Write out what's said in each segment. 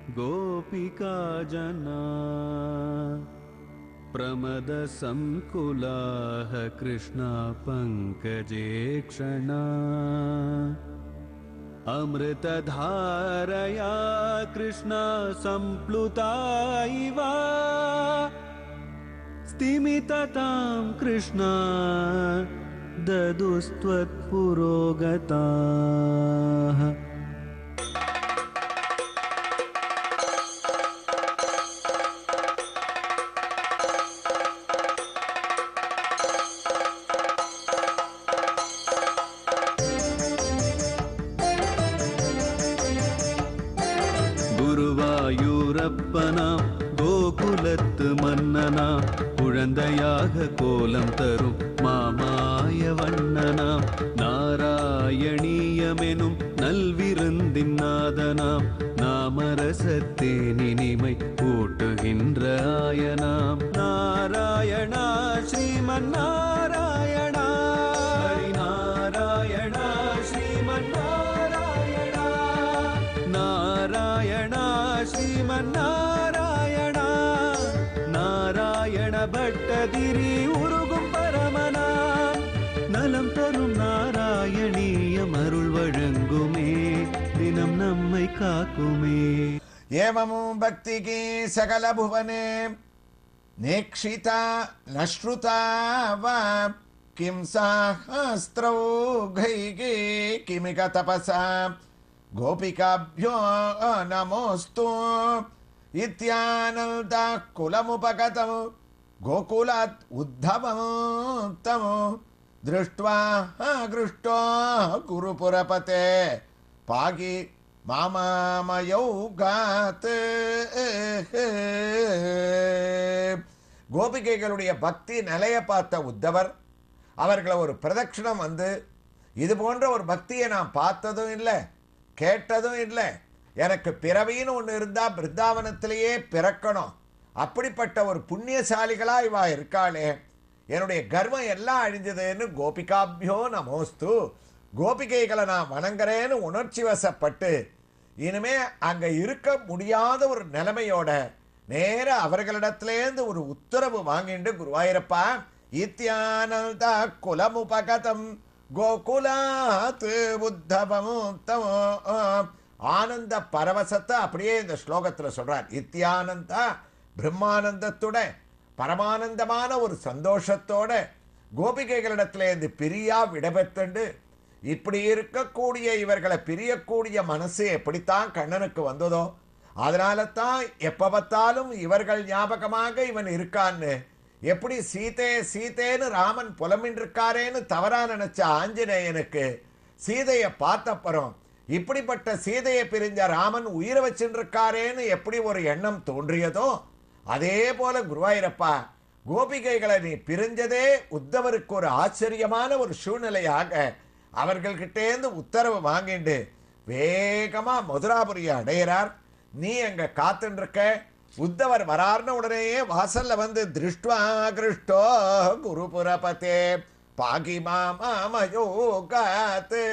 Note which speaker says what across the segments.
Speaker 1: गोपिका जना प्रमदसङ्कुलाः कृष्णा पङ्कजे क्षणा अमृतधारया कृष्णा सम्प्लुता इव स्तिमिततां कृष्णा ददुस्त्वत्पुरोगताः குருவாயூரப்பனாம் கோகுலத்து மன்னனாம் குழந்தையாக கோலம் தரும் மாமாய வண்ணனாம் நாராயணீயமெனும் நல்விருந்தின் நாதனாம் நாமரசத்தேனினிமை ஊட்டுகின்ற ஆயனாம் நாராயணா ஸ்ரீமன் நாராயணா ஹரி நாராயணா ஸ்ரீமன் நாராயணா நாராயணா ஸ்ரீமன் நாராயணா நாராயண பட்டதிரி உருகும் பரமனா நலம் தரும் நாராயணீயம் அருள் வழங்குமே தினம் நம்மை காக்குமே
Speaker 2: एवं भक्ति की सकल भुवने नेक्षिता न श्रुता वा किं साहस्रौघैगे किमिक तपसा गोपिकाभ्यो नमोऽस्तु इत्यानन्दा कुलमुपगतं गोकुलात् उद्धवं तं दृष्ट्वा हृष्टो गुरुपुरपते पागि மாமாமயௌகாத் கோபிகைகளுடைய பக்தி நிலைய பார்த்த உத்தவர் அவர்களை ஒரு பிரதட்சிணம் வந்து இது போன்ற ஒரு பக்தியை நான் பார்த்ததும் இல்லை கேட்டதும் இல்லை எனக்கு பிறவின்னு ஒன்று இருந்தால் பிருந்தாவனத்திலேயே பிறக்கணும் அப்படிப்பட்ட ஒரு புண்ணியசாலிகளா இவா இருக்காளே என்னுடைய கர்வம் எல்லாம் அழிஞ்சதுன்னு கோபிகாபியோ நமோஸ்து கோபிகைகளை நான் வணங்குறேன்னு உணர்ச்சி வசப்பட்டு இனிமே அங்க இருக்க முடியாத ஒரு நிலைமையோட நேர அவர்களிடத்திலேருந்து ஒரு உத்தரவு வாங்கிட்டு குருவாயிரப்பா இத்தியானந்த குலமுபகதம் கோகுலாத் உத்தவம் தமோ ஆனந்த பரவசத்தை அப்படியே இந்த ஸ்லோகத்துல சொல்றார் இத்தியானந்தா பிரம்மானந்தத்தோட பரமானந்தமான ஒரு சந்தோஷத்தோட கோபிகைகளிடத்துல இருந்து பிரியா விடபெற்றுண்டு இப்படி இருக்கக்கூடிய இவர்களை பிரியக்கூடிய மனசு எப்படித்தான் கண்ணனுக்கு வந்ததோ அதனால தான் எப்ப பார்த்தாலும் இவர்கள் ஞாபகமாக இவன் இருக்கான்னு எப்படி சீதே சீதேன்னு ராமன் புலமின் இருக்காரேன்னு தவறா நினைச்ச ஆஞ்சநேயனுக்கு சீதையை பார்த்தப்பறம் இப்படிப்பட்ட சீதையை பிரிஞ்ச ராமன் உயிரை வச்சுட்டு இருக்காரேன்னு எப்படி ஒரு எண்ணம் தோன்றியதோ அதே போல குருவாயிரப்பா கோபிகைகளை நீ பிரிஞ்சதே உத்தவருக்கு ஒரு ஆச்சரியமான ஒரு சூழ்நிலையாக அவர்கள்கிட்டேந்து உத்தரவு வாங்கிண்டு வேகமா மதுராபுரியை அடையிறார் நீ அங்க காத்துட்டு இருக்க உத்தவர் வரார்னு உடனேயே வாசல்ல வந்து திருஷ்டுவா கிருஷ்டோ குருபுரபதே பாகி மாமாமயோ காத்து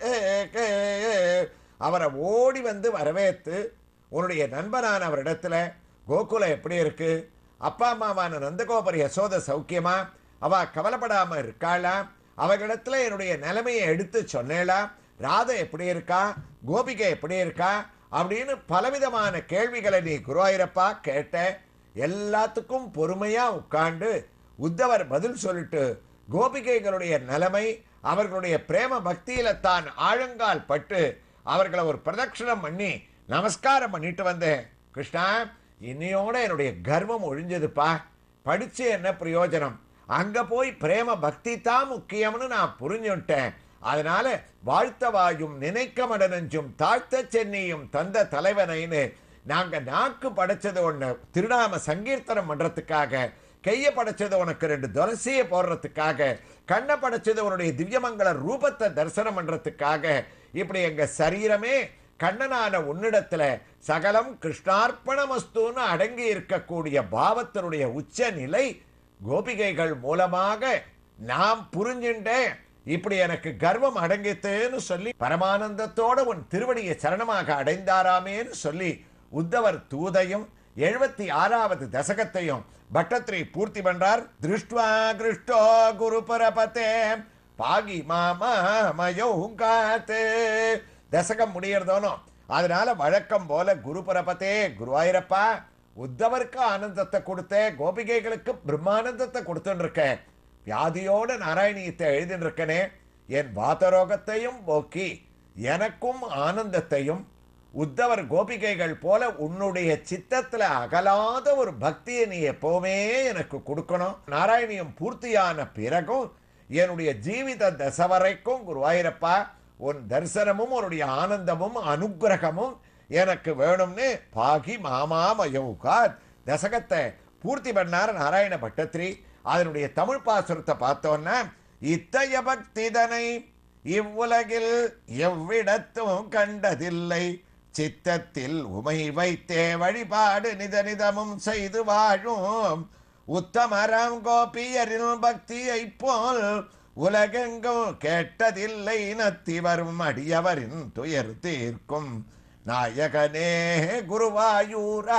Speaker 2: அவரை ஓடி வந்து வரவேத்து உன்னுடைய நண்பனான அவரிடத்துல கோகுலம் எப்படி இருக்கு அப்பா அம்மாவான நந்தகோபர் யசோத சௌக்கியமா அவ கவலைப்படாம இருக்காளா அவர்களிடத்துல என்னுடைய நிலைமையை எடுத்து சொன்னேளா ராதை எப்படி இருக்கா கோபிகை எப்படி இருக்கா அப்படின்னு பலவிதமான கேள்விகளை நீ குருவாயிரப்பா கேட்ட எல்லாத்துக்கும் பொறுமையா உட்கார்ந்து உத்தவர் பதில் சொல்லிட்டு கோபிகைகளுடைய நிலைமை அவர்களுடைய பிரேம பக்தியில தான் ஆழங்கால் பட்டு அவர்களை ஒரு பிரதட்சணம் பண்ணி நமஸ்காரம் பண்ணிட்டு வந்தேன் கிருஷ்ணா இன்னையோட என்னுடைய கர்வம் ஒழிஞ்சதுப்பா படிச்சு என்ன பிரயோஜனம் அங்க போய் பிரேம பக்தி தான் முக்கியம்னு நான் புரிஞ்சுட்டேன் அதனால வாழ்த்த வாயும் நினைக்க மடனஞ்சும் தாழ்த்த சென்னியும் தந்த தலைவனைன்னு நாங்க நாக்கு படைச்சது ஒண்ணு திருநாம சங்கீர்த்தனம் பண்றதுக்காக கைய படைச்சது உனக்கு ரெண்டு துளசியை போடுறதுக்காக கண்ணை படைச்சது உன்னுடைய திவ்யமங்கல ரூபத்தை தரிசனம் பண்றதுக்காக இப்படி எங்க சரீரமே கண்ணனான உன்னிடத்துல சகலம் கிருஷ்ணார்ப்பணமஸ்துன்னு அடங்கி இருக்கக்கூடிய பாவத்தினுடைய உச்ச நிலை கோபிகைகள் மூலமாக நாம் புரிஞ்சுட்டேன் இப்படி எனக்கு கர்வம் அடங்கித்துன்னு சொல்லி பரமானந்தத்தோட உன் திருவடியை சரணமாக அடைந்தாராமேன்னு சொல்லி உத்தவர் தூதையும் எழுபத்தி ஆறாவது தசகத்தையும் பட்டத்ரி பூர்த்தி பண்றார் திருஷ்டுவா கிருஷ்டோ குரு பரபதே பாகி மாமா மயோங்காத்து தசகம் முடியறதோனோ அதனால வழக்கம் போல குரு பரபதே குருவாயிரப்பா உத்தவருக்கு ஆனந்தத்தை கொடுத்த கோபிகைகளுக்கு பிரம்மானந்தத்தை கொடுத்துட்டு இருக்கேன் வியாதியோட நாராயணியத்தை எழுதிட்டு இருக்கனே என் வாதரோகத்தையும் போக்கி எனக்கும் ஆனந்தத்தையும் உத்தவர் கோபிகைகள் போல உன்னுடைய சித்தத்துல அகலாத ஒரு பக்தியை நீ எப்பவுமே எனக்கு கொடுக்கணும் நாராயணியம் பூர்த்தியான பிறகும் என்னுடைய ஜீவித தசை வரைக்கும் குருவாயிரப்பா உன் தரிசனமும் உன்னுடைய ஆனந்தமும் அனுக்கிரகமும் எனக்கு வேணும்னு பாகி மாமாமயோகாத் தசகத்தை பூர்த்தி பண்ணார் நாராயண பட்டத்ரி அதனுடைய தமிழ் பாசுரத்தை பார்த்தோன்னா இத்தய பக்திதனை இவ்வுலகில் எவ்விடத்தும் கண்டதில்லை சித்தத்தில் உமை வைத்தே வழிபாடு நிதனிதமும் செய்து வாழும் உத்தமராம் கோபியரின் பக்தியை போல் உலகெங்கும் கேட்டதில்லை நத்தி வரும் அடியவரின் துயர் தீர்க்கும் நாயகனே குருவாயூரா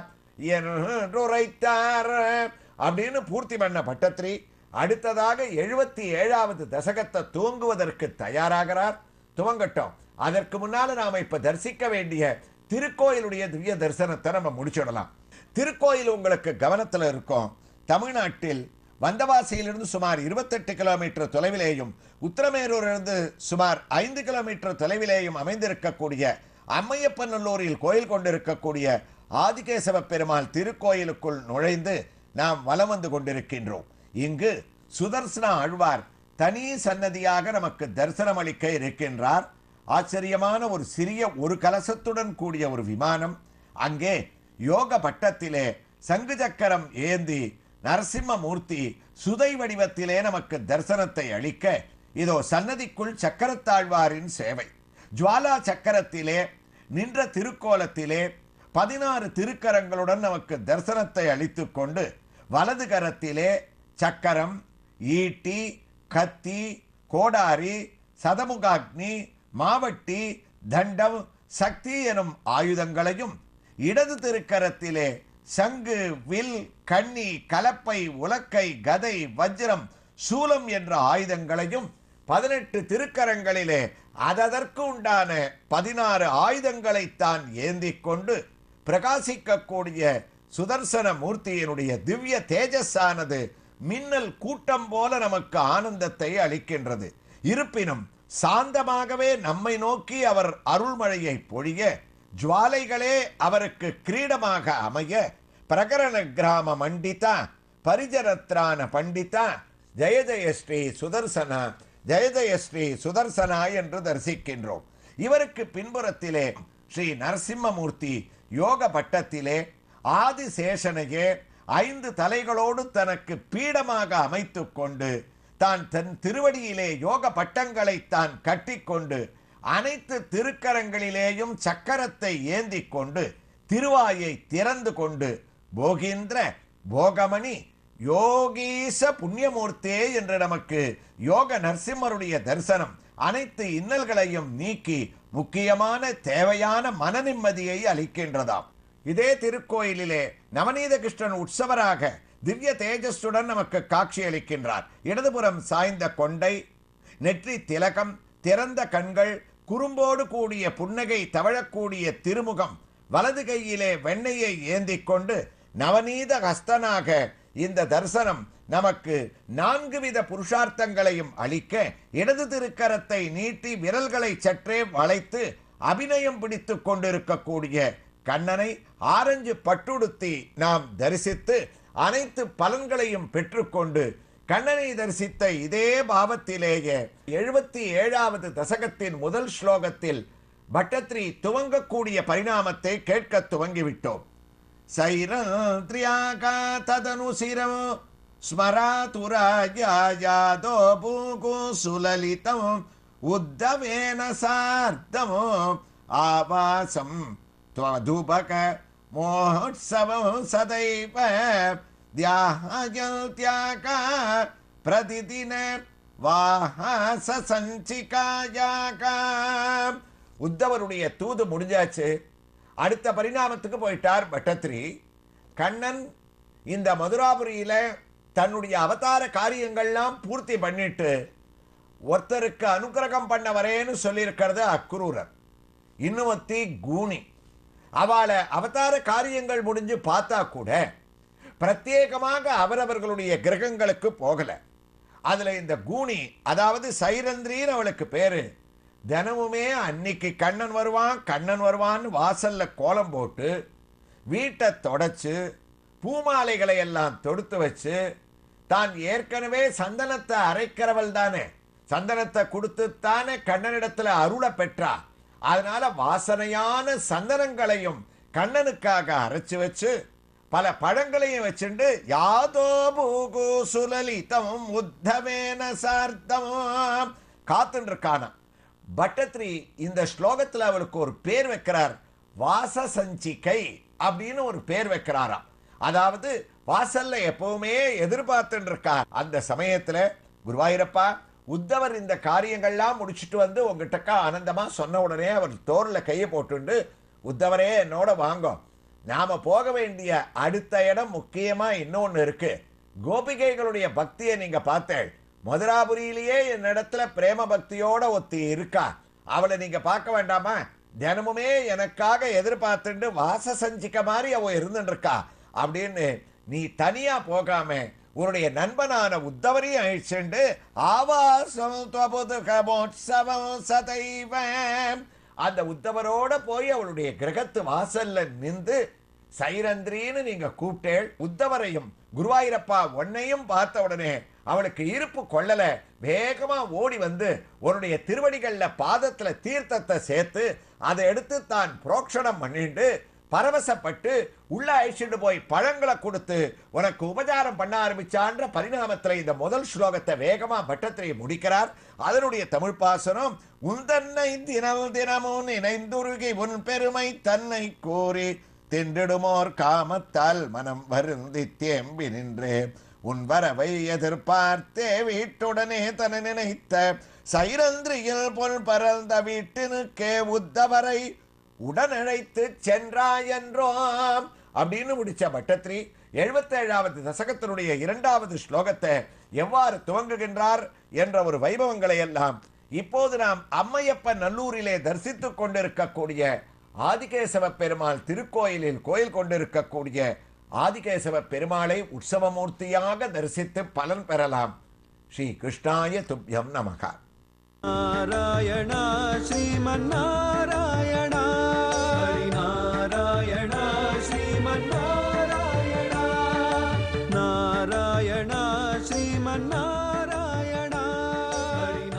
Speaker 2: என்றுரைத்தார் அப்படின்னு பூர்த்தி பண்ண பட்டத்ரி அடுத்ததாக எழுபத்தி ஏழாவது தசகத்தை தூங்குவதற்கு தயாராகிறார் துவங்கட்டும் அதற்கு முன்னால நாம இப்ப தரிசிக்க வேண்டிய திருக்கோயிலுடைய திவ்ய தரிசனத்தை நம்ம முடிச்சிடலாம் திருக்கோயில் உங்களுக்கு கவனத்தில் இருக்கும் தமிழ்நாட்டில் வந்தவாசியிலிருந்து சுமார் இருபத்தெட்டு கிலோமீட்டர் தொலைவிலேயும் உத்தரமேரூரிலிருந்து சுமார் ஐந்து கிலோமீட்டர் தொலைவிலேயும் அமைந்திருக்கக்கூடிய அம்மையப்பநல்லூரில் கோயில் கொண்டிருக்கக்கூடிய ஆதிகேசவ பெருமாள் திருக்கோயிலுக்குள் நுழைந்து நாம் வலம் வந்து கொண்டிருக்கின்றோம் இங்கு சுதர்சன ஆழ்வார் தனி சன்னதியாக நமக்கு தரிசனம் அளிக்க இருக்கின்றார் ஆச்சரியமான ஒரு சிறிய ஒரு கலசத்துடன் கூடிய ஒரு விமானம் அங்கே யோக பட்டத்திலே சங்கு சக்கரம் ஏந்தி நரசிம்மமூர்த்தி சுதை வடிவத்திலே நமக்கு தரிசனத்தை அளிக்க இதோ சன்னதிக்குள் சக்கரத்தாழ்வாரின் சேவை ஜுவாலா சக்கரத்திலே நின்ற திருக்கோலத்திலே பதினாறு திருக்கரங்களுடன் நமக்கு தரிசனத்தை அளித்துக் கொண்டு வலது கரத்திலே சக்கரம் ஈட்டி கத்தி கோடாரி சதமுகாக்னி மாவட்டி தண்டம் சக்தி எனும் ஆயுதங்களையும் இடது திருக்கரத்திலே சங்கு வில் கண்ணி கலப்பை உலக்கை கதை வஜ்ரம் சூலம் என்ற ஆயுதங்களையும் பதினெட்டு திருக்கரங்களிலே அததற்கு உண்டான பதினாறு ஆயுதங்களைத்தான் ஏந்திக் கொண்டு பிரகாசிக்கக்கூடிய சுதர்சன மூர்த்தியினுடைய திவ்ய தேஜஸானது மின்னல் கூட்டம் போல நமக்கு ஆனந்தத்தை அளிக்கின்றது இருப்பினும் சாந்தமாகவே நம்மை நோக்கி அவர் அருள்மழையை பொழிய ஜுவாலைகளே அவருக்கு கிரீடமாக அமைய பிரகரண கிராம மண்டிதா பரிஜரத்ரான பண்டிதா ஜெய ஜெய ஸ்ரீ சுதர்சனா ஜெய ஜெய ஸ்ரீ சுதர்சனா என்று தரிசிக்கின்றோம் இவருக்கு பின்புறத்திலே ஸ்ரீ நரசிம்மமூர்த்தி யோக பட்டத்திலே ஆதிசேஷனையே ஐந்து தலைகளோடு தனக்கு பீடமாக அமைத்துக் கொண்டு தான் தன் திருவடியிலே யோக பட்டங்களை தான் கட்டிக்கொண்டு அனைத்து திருக்கரங்களிலேயும் சக்கரத்தை ஏந்திக் கொண்டு திருவாயை திறந்து கொண்டு போகின்ற போகமணி யோகீச புண்ணியமூர்த்தே என்று நமக்கு யோக நரசிம்மருடைய தரிசனம் அனைத்து இன்னல்களையும் நீக்கி முக்கியமான தேவையான மன நிம்மதியை அளிக்கின்றதாம் இதே திருக்கோயிலிலே நவநீத கிருஷ்ணன் உற்சவராக திவ்ய தேஜஸுடன் நமக்கு காட்சி அளிக்கின்றார் இடதுபுறம் சாய்ந்த கொண்டை நெற்றி திலகம் திறந்த கண்கள் குறும்போடு கூடிய புன்னகை தவழக்கூடிய திருமுகம் வலது கையிலே வெண்ணையை ஏந்திக் கொண்டு நவநீத ஹஸ்தனாக இந்த தரிசனம் நமக்கு நான்கு வித புருஷார்த்தங்களையும் அளிக்க இடது திருக்கரத்தை நீட்டி விரல்களை சற்றே வளைத்து அபிநயம் பிடித்துக் கொண்டிருக்கக்கூடிய கண்ணனை ஆரஞ்சு பட்டுடுத்தி நாம் தரிசித்து அனைத்து பலன்களையும் பெற்றுக்கொண்டு கண்ணனை தரிசித்த இதே பாவத்திலேயே எழுபத்தி ஏழாவது தசகத்தின் முதல் ஸ்லோகத்தில் பட்டத்ரி துவங்கக்கூடிய பரிணாமத்தை கேட்க துவங்கிவிட்டோம் சைரத்ரியாகா ததனு சிரம் ஸ்மராது ராஜாதோ பூகு சுலலிதம் உத்தவேன சார்த்தம் ஆவாசம் त्वदुपक महोत्सवं सदैव ध्यायन्त्याका प्रतिदिन வாஹாச சஞ்சிகாயாக உத்தவருடைய தூது முடிஞ்சாச்சு அடுத்த பரிணாமத்துக்கு போயிட்டார் பட்டத்திரி கண்ணன் இந்த மதுராபுரியில தன்னுடைய அவதார காரியங்கள்லாம் பூர்த்தி பண்ணிட்டு ஒருத்தருக்கு அனுக்கிரகம் பண்ண வரேன்னு சொல்லியிருக்கிறது அக்ரூரர் இன்னுமத்தி கூனி அவளை அவதார காரியங்கள் முடிஞ்சு பார்த்தா கூட பிரத்யேகமாக அவரவர்களுடைய கிரகங்களுக்கு போகல அதுல இந்த கூனி அதாவது சைரந்திரின்னு அவளுக்கு பேரு தினமுமே அன்னைக்கு கண்ணன் வருவான் கண்ணன் வருவான்னு வாசல்ல கோலம் போட்டு வீட்டை தொடச்சு பூமாலைகளை எல்லாம் தொடுத்து வச்சு தான் ஏற்கனவே சந்தனத்தை அரைக்கிறவள் தானே சந்தனத்தை கொடுத்து தானே கண்ணனிடத்துல அருளை பெற்றா அதனால வாசனையான சந்தனங்களையும் கண்ணனுக்காக அரைச்சு வச்சு பல பழங்களையும் வச்சுண்டு யாதோ பூகு சுலலிதம் உத்தமேன சார்த்தம் காத்துன்னு இருக்கானாம் பட்டத்ரி இந்த ஸ்லோகத்துல அவளுக்கு ஒரு பேர் வைக்கிறார் வாச சஞ்சிகை அப்படின்னு ஒரு பேர் வைக்கிறாராம் அதாவது வாசல்ல எப்பவுமே எதிர்பார்த்துட்டு இருக்கார் அந்த சமயத்துல குருவாயூரப்பா உத்தவர் இந்த காரியங்கள்லாம் முடிச்சிட்டு வந்து உங்ககிட்டக்கா ஆனந்தமா சொன்ன உடனே அவர் தோர்ல கையை போட்டுண்டு உத்தவரே என்னோட வாங்கோ நாம போக வேண்டிய அடுத்த இடம் முக்கியமா இன்னொன்னு இருக்கு கோபிகைகளுடைய பக்தியை நீங்க பார்த்தேள் மதுராபுரியிலேயே என்னிடத்துல பிரேம பக்தியோட ஒத்தி இருக்கா அவளை நீங்க பார்க்க வேண்டாமா தினமுமே எனக்காக எதிர்பார்த்துட்டு வாச சஞ்சிக்க மாதிரி அவ இருந்துட்டு இருக்கா அப்படின்னு நீ தனியா போகாம உன்னுடைய நண்பனான உத்தவரையும் அழிச்சுண்டு ஆவாசம் துவபுதுகமோத்சவம் சதைவம் அந்த உத்தவரோட போய் அவளுடைய கிரகத்து வாசல்ல நின்று சைரந்திரின்னு நீங்க கூப்பிட்டேள் உத்தவரையும் குருவாயூரப்பா உன்னையும் பார்த்த உடனே அவளுக்கு இருப்பு கொள்ளல வேகமா ஓடி வந்து உன்னுடைய திருவடிகள்ல பாதத்துல தீர்த்தத்தை சேர்த்து அதை எடுத்து தான் புரோக்ஷணம் பண்ணிட்டு பரவசப்பட்டு உள்ள அழிச்சுட்டு போய் பழங்களை கொடுத்து உனக்கு உபச்சாரம் பண்ண ஆரம்பிச்சான்ற பரிணாமத்துல இந்த முதல் ஸ்லோகத்தை வேகமா பட்டத்திரை முடிக்கிறார் அதனுடைய தமிழ் பாசனம் உந்தன்னை தினம் தினமும் நினைந்துருகி உன் பெருமை தன்னை கூறி திண்டிடுமோர் காமத்தால் மனம் வருந்தி தேம்பி நின்றே உன் வரவை எதிர்பார்த்தே வீட்டுடனே தன நினைத்த சைரந்திரியில் பொன் பரந்த வீட்டினுக்கே உத்தவரை உடனழைத்து சென்றாயன்றோம் அப்படின்னு முடிச்ச பட்டத்ரி எழுபத்தேழாவது தசகத்தினுடைய இரண்டாவது ஸ்லோகத்தை எவ்வாறு துவங்குகின்றார் என்ற ஒரு வைபவங்களை எல்லாம் இப்போது நாம் அம்மையப்ப நல்லூரிலே தரிசித்துக் கொண்டிருக்கக்கூடிய ஆதிகேசவ பெருமாள் திருக்கோயிலில் கோயில் கொண்டிருக்கக்கூடிய ஆதிகேசவ பெருமாளை உற்சவமூர்த்தியாக தரிசித்து பலன் பெறலாம் ஸ்ரீ கிருஷ்ணாய துப்யம் நமகா
Speaker 1: நாராயண ஸ்ரீமன்னாராயண ஹரிநாராயண ஸ்ரீமன்னாராயண நாராயண ஸ்ரீமன்னாராயண